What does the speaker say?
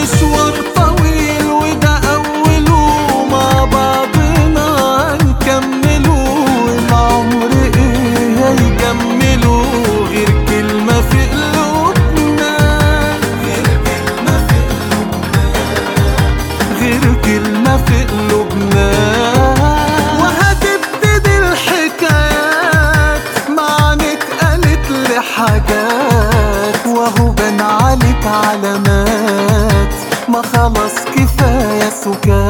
مشوار طويل وده أوله مع بعضنا نكمله العمر إيه هيكمله غير كلمة في قلوبنا غير كلمة في قلوبنا غير كلمة في قلوبنا وهتبتدي الحكايات معنك قالت لي حاجات وهو بان عليك علامات ما خلاص كفاية سكات